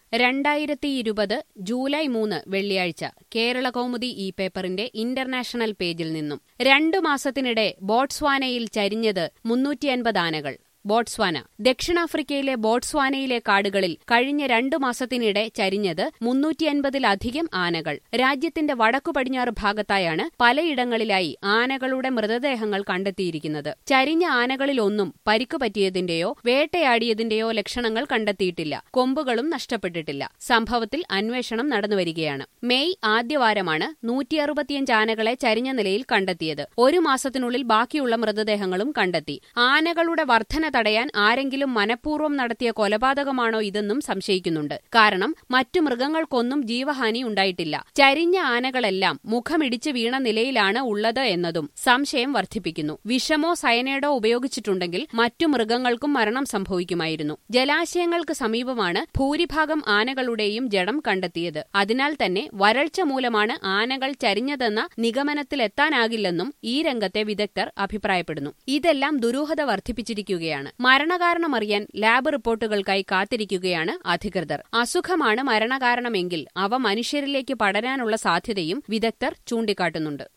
രണ്ടായിരത്തി ഇരുപത് ജൂലൈ മൂന്ന് വെള്ളിയാഴ്ച കേരള കൗമുദി ഈ പേപ്പറിന്റെ ഇന്റർനാഷണൽ പേജിൽ നിന്നും രണ്ടു മാസത്തിനിടെ ബോട്സ്വാനയിൽ ചരിഞ്ഞത് മുന്നൂറ്റിയൻപത് ആനകൾ ബോട്സ്വാന ദക്ഷിണാഫ്രിക്കയിലെ ബോട്സ്വാനയിലെ കാടുകളിൽ കഴിഞ്ഞ രണ്ടു മാസത്തിനിടെ ചരിഞ്ഞത് മുന്നൂറ്റിയൻപതിലധികം ആനകൾ രാജ്യത്തിന്റെ വടക്കു പടിഞ്ഞാറ് ഭാഗത്തായാണ് പലയിടങ്ങളിലായി ആനകളുടെ മൃതദേഹങ്ങൾ കണ്ടെത്തിയിരിക്കുന്നത് ചരിഞ്ഞ ആനകളിലൊന്നും പരിക്കു പറ്റിയതിന്റെയോ വേട്ടയാടിയതിന്റെയോ ലക്ഷണങ്ങൾ കണ്ടെത്തിയിട്ടില്ല കൊമ്പുകളും നഷ്ടപ്പെട്ടിട്ടില്ല സംഭവത്തിൽ അന്വേഷണം നടന്നുവരികയാണ് മെയ് ആദ്യവാരമാണ് നൂറ്റി അറുപത്തിയഞ്ച് ആനകളെ ചരിഞ്ഞ നിലയിൽ കണ്ടെത്തിയത് ഒരു മാസത്തിനുള്ളിൽ ബാക്കിയുള്ള മൃതദേഹങ്ങളും കണ്ടെത്തി ആനകളുടെ വർധന തടയാൻ ആരെങ്കിലും മനഃപൂർവ്വം നടത്തിയ കൊലപാതകമാണോ ഇതെന്നും സംശയിക്കുന്നുണ്ട് കാരണം മറ്റു മൃഗങ്ങൾക്കൊന്നും ജീവഹാനി ഉണ്ടായിട്ടില്ല ചരിഞ്ഞ ആനകളെല്ലാം മുഖമിടിച്ച് വീണ നിലയിലാണ് ഉള്ളത് എന്നതും സംശയം വർദ്ധിപ്പിക്കുന്നു വിഷമോ സയനൈഡോ ഉപയോഗിച്ചിട്ടുണ്ടെങ്കിൽ മറ്റു മൃഗങ്ങൾക്കും മരണം സംഭവിക്കുമായിരുന്നു ജലാശയങ്ങൾക്ക് സമീപമാണ് ഭൂരിഭാഗം ആനകളുടെയും ജഡം കണ്ടെത്തിയത് അതിനാൽ തന്നെ വരൾച്ച മൂലമാണ് ആനകൾ ചരിഞ്ഞതെന്ന നിഗമനത്തിലെത്താനാകില്ലെന്നും ഈ രംഗത്തെ വിദഗ്ധർ അഭിപ്രായപ്പെടുന്നു ഇതെല്ലാം ദുരൂഹത വർദ്ധിപ്പിച്ചിരിക്കുകയാണ് മരണകാരണമറിയാൻ ലാബ് റിപ്പോർട്ടുകൾക്കായി കാത്തിരിക്കുകയാണ് അധികൃതർ അസുഖമാണ് മരണകാരണമെങ്കിൽ അവ മനുഷ്യരിലേക്ക് പടരാനുള്ള സാധ്യതയും വിദഗ്ധർ ചൂണ്ടിക്കാട്ടുന്നുണ്ട്